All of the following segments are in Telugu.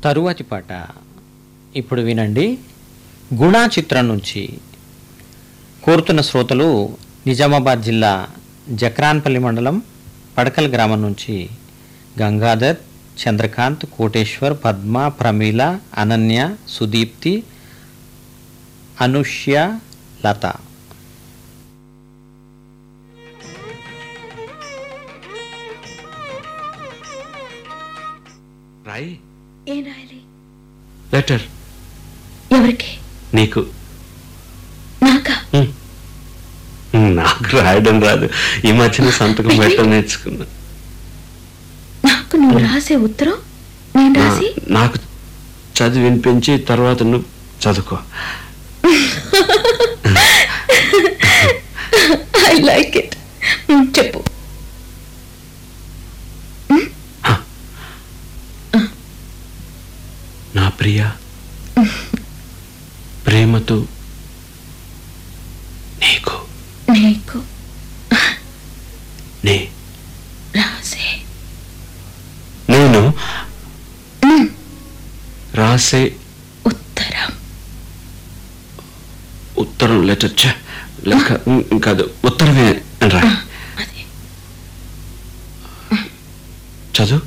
తరువాతి పాట ఇప్పుడు వినండి గుణా చిత్రం నుంచి కోరుతున్న శ్రోతలు నిజామాబాద్ జిల్లా జక్రాన్పల్లి మండలం పడకల్ గ్రామం నుంచి గంగాధర్ చంద్రకాంత్ కోటేశ్వర్ పద్మ ప్రమీల అనన్య సుదీప్తి అనుష్య లత రాయి ఏం రాయాలి లెటర్ ఎవరికి నీకు నాకా హ్మ్. నాకు రాయడం రాదు ఈ మధ్యన సంతకం పెట్టడం నేర్చుకున్నా నాకు నువ్వు రాసే ఉత్తరం నేను రాసి నా- నాకు చదివి వినిపించి తర్వాత నువ్వు చదువుకో ఐ లైక్ ఇట్ చెప్పు నా ప్రియ ప్రేమతో నీకు నీకు నే రాసే నేను రాసే ఉత్తరం ఉత్తరం లెటర్ ఛ, లెక్క ఉమ్, కాదు ఉత్తరమే అని రా అదే చదువు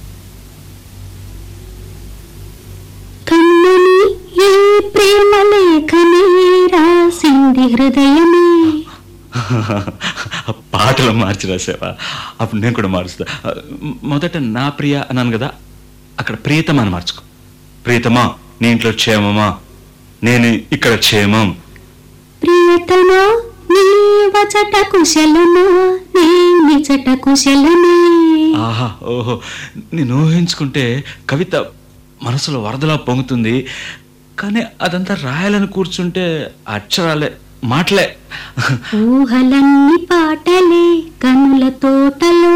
కన్నని ఏ ప్రేమ లేఖనే రాసింది హృదయమే పాటలు మార్చి రాసావా అప్పుడు నేను కూడా మారుస్తా మొదట నా ప్రియ అన్నాను కదా అక్కడ ప్రియతమా అని మార్చుకో ప్రియతమా నీ ఇంట్లో క్షేమమా నేను ఇక్కడ క్షేమం ప్రియతమా నీ వచట కుశలమా నీ నిచట కుశలమే ఆహా ఓహో నేను ఊహించుకుంటే కవిత మనసులో వరదలా పొంగుతుంది కానీ అదంతా రాయాలని కూర్చుంటే అక్షరాలే మాటలే ఊహలన్నీ పాటలే కనుల తోటలో